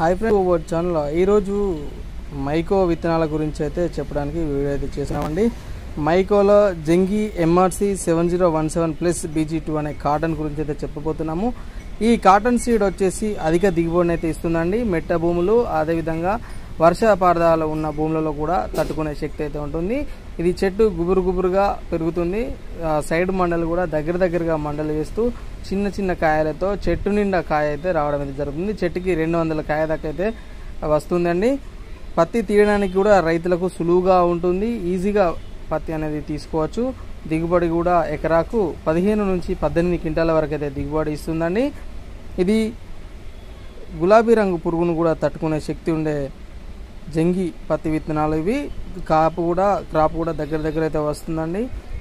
hi friend over channel ఈరోజు మైకో విత్తనాల గురించి అయితే చెప్పడానికి వీడియో అయితే చేసినామండి మైకోలో జంగి MRC seven zero one seven plus BG two అనే కాటన్ గురించి అయితే చెప్పబోతున్నాము ఈ కాటన్ సీడ్ వచ్చేసి అధిక దిగుబడిని అయితే ఇస్తుందండి మెట్ట భూములు అదేవిధంగా వర్షపాతాలు ఉన్న భూములలో కూడా తట్టుకునే శక్తి అయితే ఉంటుంది ఇది చెట్టు గుబురు గుబురుగా పెరుగుతుంది ఆ, సైడ్ మండలు కూడా దగ్గర దగ్గరగా మండలు వేస్తూ చిన్న చిన్న కాయలతో చెట్టు నిండా కాయ అయితే రావడం అయితే జరుగుతుంది చెట్టుకి రెండు వందల కాయ దాకా అయితే వస్తుందండి పత్తి తీయడానికి కూడా రైతులకు సులువుగా ఉంటుంది ఈజీగా పత్తి అనేది తీసుకోవచ్చు దిగుబడి కూడా ఎకరాకు పదిహేను నుంచి పద్దెనిమిది క్వింటాల వరకు అయితే దిగుబడి ఇస్తుందండి ఇది గులాబీ రంగు పురుగును కూడా తట్టుకునే శక్తి ఉండే జంగి పత్తి విత్తనాలు ఇవి కాపు కూడా క్రాప్ కూడా దగ్గర దగ్గర అయితే వస్తుందండి